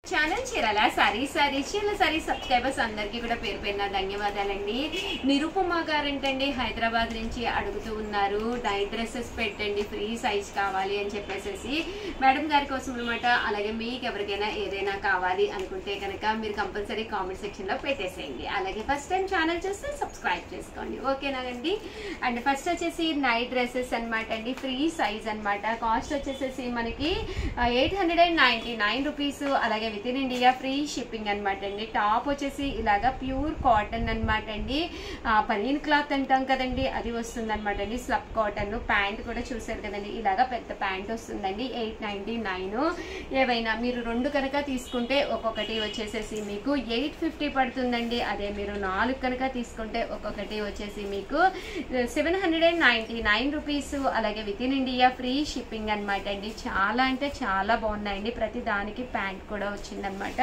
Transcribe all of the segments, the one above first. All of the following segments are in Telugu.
ఛానల్ చీరాల సారీ సారీ చీరల సారీ సబ్స్క్రైబర్స్ అందరికీ కూడా పేరు పేరున ధన్యవాదాలండి నిరుపమ గారంటండి హైదరాబాద్ నుంచి అడుగుతూ ఉన్నారు నైట్ డ్రెస్సెస్ పెట్టండి ఫ్రీ సైజ్ కావాలి అని చెప్పేసి మేడం గారి కోసం అనమాట అలాగే మీకు ఎవరికైనా ఏదైనా కావాలి అనుకుంటే కనుక మీరు కంపల్సరీ కామెంట్ సెక్షన్ లో పెట్టేసేయండి అలాగే ఫస్ట్ టైం ఛానల్ చూస్తే సబ్స్క్రైబ్ చేసుకోండి ఓకేనానండి అండ్ ఫస్ట్ వచ్చేసి నైట్ డ్రెస్సెస్ అనమాట అండి ఫ్రీ సైజ్ అన్నమాట కాస్ట్ వచ్చేసేసి మనకి eight hundred and ninety nine rupees అలాగే with in India free shipping అనమాట అండి టాప్ వచ్చేసి ఇలాగా ప్యూర్ కాటన్ అనమాట అండి పనీన్ క్లాత్ అంటాం కదండి అది వస్తుంది అనమాట అండి స్లబ్ కాటన్ ప్యాంట్ కూడా చూసారు కదండి ఇలాగా పెద్ద ప్యాంట్ వస్తుందండి ఎయిట్ నైన్టీ నైన్ ఏవైనా మీరు రెండు కనుక తీసుకుంటే ఒక్కొక్కటి వచ్చేసేసి మీకు ఎయిట్ ఫిఫ్టీ పడుతుందండి అదే మీరు నాలుగు కనుక తీసుకుంటే ఒక్కొక్కటి వచ్చేసి మీకు seven hundred and ninety nine rupees అలాగే with in India free shipping అనమాట అండి చాలా అంటే చాలా బాగున్నాయండి ప్రతి దానికి ప్యాంట్ కూడా వచ్చిందనమాట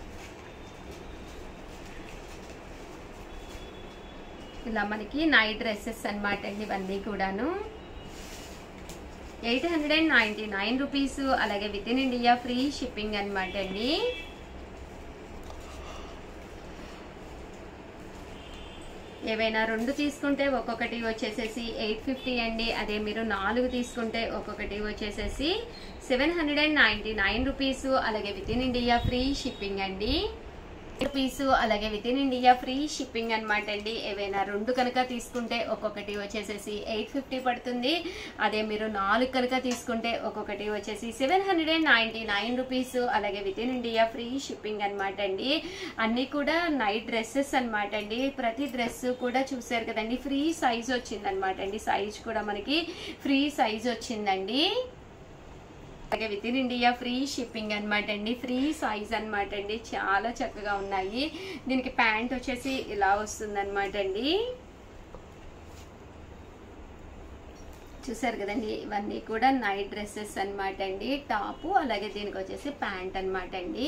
ఇలా మనకి నైట్ డ్రెస్సెస్ అనమాట అండి ఇవన్నీ కూడాను eight hundred and ninety nine rupees అలాగే with in India free shipping అనమాట అండి ఏవైనా రెండు తీసుకుంటే ఒక్కొక్కటి వచ్చేసేసి ఎయిట్ ఫిఫ్టీ అండి అదే మీరు నాలుగు తీసుకుంటే ఒక్కొక్కటి వచ్చేసేసి seven hundred and ninety nine rupees అలాగే with in India free shipping అండి రూపీస్ అలాగే with in India free shipping అనమాట అండి ఏవైనా రెండు కనుక తీసుకుంటే ఒక్కొక్కటి వచ్చేసేసి ఎయిట్ ఫిఫ్టీ పడుతుంది అదే మీరు నాలుగు కనుక తీసుకుంటే ఒక్కొక్కటి వచ్చేసి seven hundred and ninety nine rupees అలాగే with in India free shipping అనమాట అండి అన్నీ కూడా నైట్ డ్రెస్సెస్ అనమాట అండి ప్రతి డ్రెస్ కూడా చూసారు కదండి ఫ్రీ సైజ్ వచ్చింది అనమాట అండి సైజ్ కూడా మనకి ఫ్రీ సైజ్ వచ్చిందండి అలాగే with in India free shipping అనమాట అండి ఫ్రీ సైజ్ అనమాట అండి చాలా చక్కగా ఉన్నాయి దీనికి ప్యాంట్ వచ్చేసి ఇలా వస్తుంది అనమాట అండి చూసారు కదండి ఇవన్నీ కూడా నైట్ డ్రెస్సెస్ అనమాట అండి టాపు అలాగే దీనికి వచ్చేసి ప్యాంట్ అనమాట అండి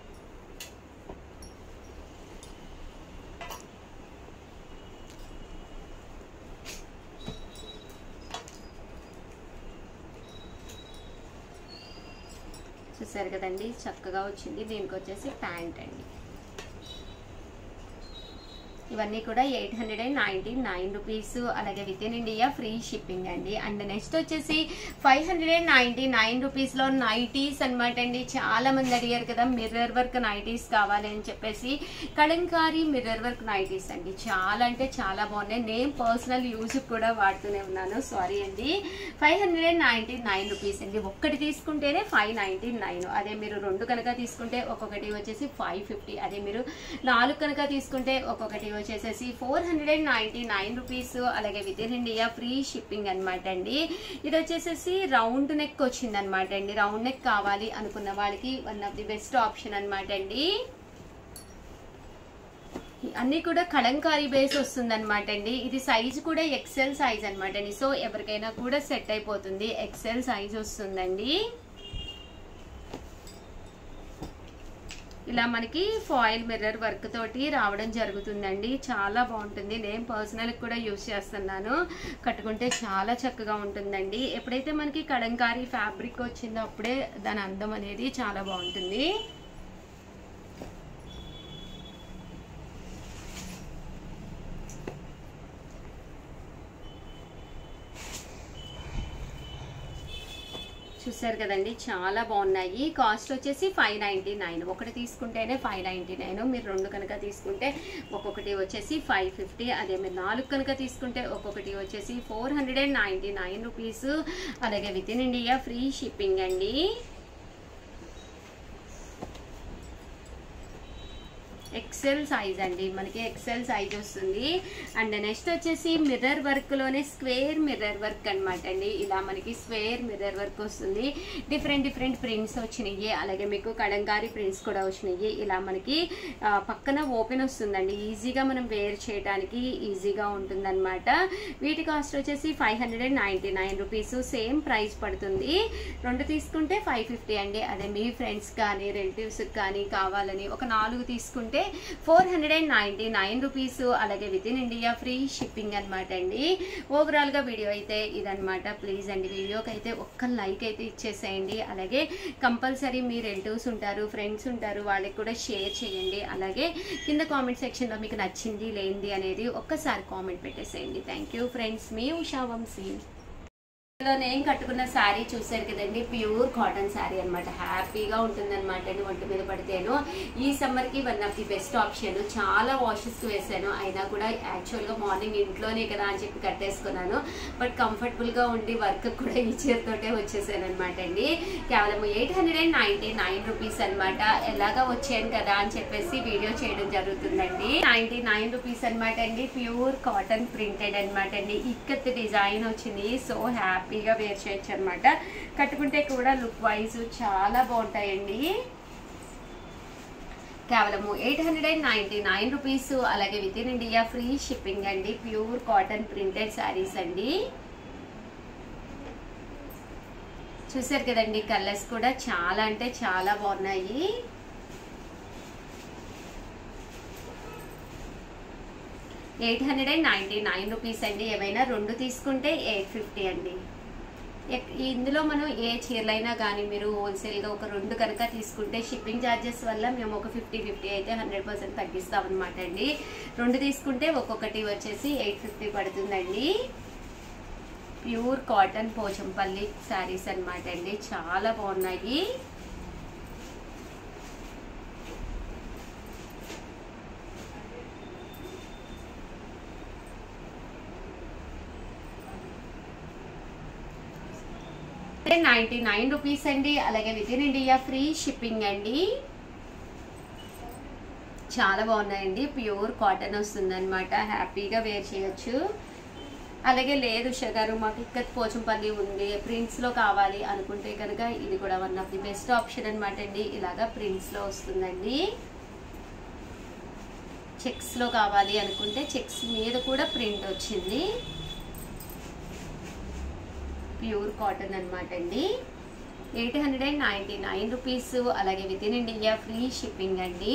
చూసారు కదండి చక్కగా వచ్చింది దీనికి వచ్చేసి ప్యాంట్ అండి ఇవన్నీ కూడా eight hundred and ninety nine rupees అలాగే with in India free shipping అండి అండ్ నెక్స్ట్ వచ్చేసి five hundred and ninety nine రూపీస్లో నైటీస్ అనమాట అండి చాలా మంది అడిగారు కదా మిర్రర్ వర్క్ నైటీస్ కావాలి అని చెప్పేసి కలంకారీ మిర్రర్ వర్క్ నైటీస్ అండి చాలా అంటే చాలా బాగున్నాయి నేను పర్సనల్ యూజ్ కూడా వాడుతూనే ఉన్నాను సారీ అండి five hundred and ninety nine rupees అండి ఒక్కటి తీసుకుంటేనే ఫైవ్ నైన్టీ నైన్ అదే మీరు రెండు కనుక తీసుకుంటే ఒక్కొక్కటి వచ్చేసి ఫైవ్ ఫిఫ్టీ అదే మీరు నాలుగు కనుక తీసుకుంటే ఒక్కొక్కటి వచ్చేసేసి four hundred and ninety nine rupees అలాగే with in India free shipping అనమాట అండి ఇది వచ్చేసేసి రౌండ్ నెక్ వచ్చింది అనమాట అండి రౌండ్ నెక్ కావాలి అనుకున్న వాళ్ళకి one of the best option అనమాట అండి అన్ని కూడా కలంకారీ బేస్ వస్తుంది అనమాట అండి ఇది సైజ్ కూడా ఎక్సెల్ సైజ్ అనమాట అండి సో ఎవరికైనా కూడా సెట్ అయిపోతుంది ఎక్సెల్ సైజ్ వస్తుందండి ఇలా మనకి ఫాయిల్ మిర్రర్ వర్క్ తోటి రావడం జరుగుతుందండి చాలా బాగుంటుంది నేను పర్సనల్ కూడా యూస్ చేస్తున్నాను కట్టుకుంటే చాలా చక్కగా ఉంటుందండి ఎప్పుడైతే మనకి కడంకారీ ఫ్యాబ్రిక్ వచ్చిందో అప్పుడే దాని అందం అనేది చాలా బాగుంటుంది చూసారు కదండి చాలా బాగున్నాయి కాస్ట్ వచ్చేసి ఫైవ్ నైంటీ నైన్ ఒకటి తీసుకుంటేనే ఫైవ్ నైంటీ నైన్ మీరు రెండు కనుక తీసుకుంటే ఒక్కొక్కటి వచ్చేసి ఫైవ్ ఫిఫ్టీ అదే మీరు నాలుగు కనుక తీసుకుంటే ఒక్కొక్కటి వచ్చేసి four hundred and ninety nine rupees అలాగే with in India free shipping అండి ఎక్సెల్ సైజ్ అండి మనకి ఎక్సెల్ సైజ్ వస్తుంది అండ్ నెక్స్ట్ వచ్చేసి మిర్రర్ వర్క్లోనే స్క్వేర్ మిర్రర్ వర్క్ అనమాట అండి ఇలా మనకి స్క్వేర్ మిర్రర్ వర్క్ వస్తుంది డిఫరెంట్ డిఫరెంట్ ప్రింట్స్ వచ్చినాయి అలాగే మీకు కడంకారీ ప్రింట్స్ కూడా వచ్చినాయి ఇలా మనకి ఆ, పక్కన ఓపెన్ వస్తుందండి ఈజీగా మనం వేర్ చేయడానికి ఈజీగా ఉంటుందన్నమాట వీటి కాస్ట్ వచ్చేసి five hundred and ninety nine rupees same price పడుతుంది రెండు తీసుకుంటే ఫైవ్ ఫిఫ్టీ అండి అదే మీ ఫ్రెండ్స్ కానీ రిలేటివ్స్కి కానీ కావాలని ఒక నాలుగు తీసుకుంటే తీసుకుంటే four hundred and ninety nine rupees అలాగే with in India free shipping అనమాట అండి ఓవరాల్గా వీడియో అయితే ఇదనమాట ప్లీజ్ అండి వీడియోకి అయితే ఒక్క లైక్ అయితే ఇచ్చేసేయండి అలాగే కంపల్సరీ మీ రిలేటివ్స్ ఉంటారు ఫ్రెండ్స్ ఉంటారు వాళ్ళకి కూడా షేర్ చేయండి అలాగే కింద కామెంట్ సెక్షన్లో మీకు నచ్చింది లేనిది అనేది ఒక్కసారి కామెంట్ పెట్టేసేయండి థ్యాంక్ యూ ఫ్రెండ్స్ మీ ఉషా వంశీ ఇందులో నేను కట్టుకున్న శారీ చూసారు కదండి ప్యూర్ కాటన్ శారీ అనమాట హ్యాపీగా ఉంటుంది అనమాట అండి ఒంటి మీద పడితేను ఈ సమ్మర్ కి one of the best option చాలా వాషెస్ వేసాను అయినా కూడా యాక్చువల్ గా మార్నింగ్ ఇంట్లోనే కదా అని చెప్పి కట్టేసుకున్నాను బట్ కంఫర్టబుల్ గా ఉండి వర్క్ కూడా ఈ చీరతోటే వచ్చేసాను అనమాట అండి కేవలం eight hundred and ninety nine rupees అనమాట ఎలాగా వచ్చాను కదా అని చెప్పేసి వీడియో చేయడం జరుగుతుందండి నైన్టీ నైన్ రూపీస్ అనమాట అండి ప్యూర్ కాటన్ ప్రింటెడ్ అనమాట అండి ఇక్కత్ డిజైన్ వచ్చింది సో హ్యాపీగా వేర్ చేయొచ్చు అనమాట కట్టుకుంటే కూడా లుక్ వైజ్ చాలా బాగుంటాయండి కేవలము eight hundred and ninety nine rupees అలాగే with in India free shipping అండి ప్యూర్ కాటన్ ప్రింటెడ్ శారీస్ అండి చూసారు కదండి కలర్స్ కూడా చాలా అంటే చాలా బాగున్నాయి eight hundred and ninety nine rupees అండి ఏమైనా రెండు తీసుకుంటే ఎయిట్ ఫిఫ్టీ అండి ఎక్- ఇందులో మనం ఏ చీరలైనా కానీ మీరు హోల్సేల్గా ఒక రెండు కనుక తీసుకుంటే షిప్పింగ్ ఛార్జెస్ వల్ల మేము ఒక ఫిఫ్టీ ఫిఫ్టీ అయితే హండ్రెడ్ పర్సెంట్ తగ్గిస్తాం అనమాట అండి రెండు తీసుకుంటే ఒక్కొక్కటి వచ్చేసి ఎయిట్ ఫిఫ్టీ పడుతుందండి ప్యూర్ కాటన్ పోచంపల్లి శారీస్ అన్నమాట అండి చాలా బాగున్నాయి నైన్టీ నైన్ రూపీస్ అండి అలాగే with in India free shipping అండి చాలా బాగున్నాయండి ప్యూర్ కాటన్ వస్తుంది అనమాట హ్యాపీగా వేర్ చేయొచ్చు అలాగే లేదు ఉషా గారు మాకు ఇక్కత్ పోచంపల్లి ఉంది ప్రింట్స్లో కావాలి అనుకుంటే కనుక ఇది కూడా one of the best option అనమాట అండి ఇలాగా ప్రింట్స్లో వస్తుందండి చెక్స్లో కావాలి అనుకుంటే చెక్స్ మీద కూడా ప్రింట్ వచ్చింది ప్యూర్ కాటన్ అనమాట అండి eight hundred and ninety nine rupees అలాగే with in India free shipping అండి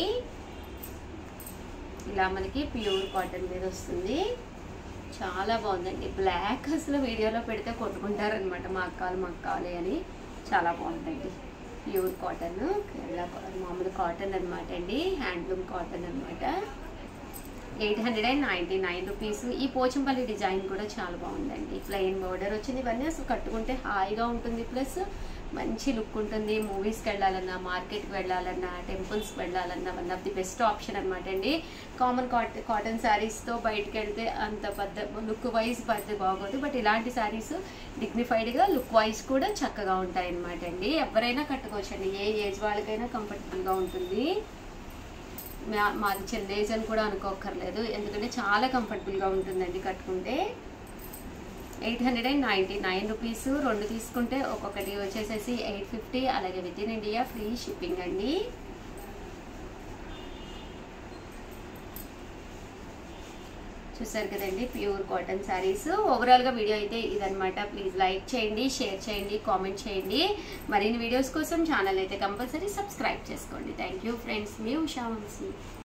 ఇలా మనకి ప్యూర్ కాటన్ మీద వస్తుంది చాలా బాగుందండి బ్లాక్ అసలు వీడియోలో పెడితే కొట్టుకుంటారనమాట మాకు కావాలి మాకు కావాలి అని చాలా బాగుందండి ప్యూర్ కాటన్ కేరళ కా- మామూలు కాటన్ అనమాట అండి హ్యాండ్లూమ్ కాటన్ అనమాట eight hundred and ninety nine rupees ఈ పోచంపల్లి డిజైన్ కూడా చాలా బాగుందండి ప్లెయిన్ బోర్డర్ వచ్చింది ఇవన్నీ అసలు కట్టుకుంటే హాయిగా ఉంటుంది ప్లస్ మంచి లుక్ ఉంటుంది మూవీస్కి వెళ్ళాలన్నా మార్కెట్కి వెళ్ళాలన్నా టెంపుల్స్కి వెళ్ళాలన్నా one of the best option అనమాట అండి కామన్ కాటన్ కాటన్ శారీస్తో బయటకు వెళ్తే అంత పెద్ద లుక్ వైజ్ పెద్ద బాగోదు బట్ ఇలాంటి శారీస్ డిగ్నిఫైడ్గా లుక్ వైజ్ కూడా చక్కగా ఉంటాయి అనమాట అండి ఎవరైనా కట్టుకోవచ్చండి ఏ ఏజ్ వాళ్ళకైనా కంఫర్టబుల్గా ఉంటుంది మా- మాది చిన్న ఏజ్ అని కూడా అనుకోకర్లేదు ఎందుకంటే చాలా కంఫర్టబుల్గా ఉంటుందండి కట్టుకుంటే eight hundred and ninety nine rupees రెండు తీసుకుంటే ఒక్కొక్కటి వచ్చేసేసి ఎయిట్ ఫిఫ్టీ అలాగే with in India free shipping అండి చూసారు కదండి ప్యూర్ కాటన్ శారీస్ ఓవరాల్గా వీడియో అయితే ఇదనమాట ప్లీజ్ లైక్ చేయండి షేర్ చేయండి కామెంట్ చేయండి మరిన్ని వీడియోస్ కోసం ఛానల్ అయితే కంపల్సరీ సబ్స్క్రైబ్ చేసుకోండి థ్యాంక్ యూ ఫ్రెండ్స్ మీ ఉషా వంశీ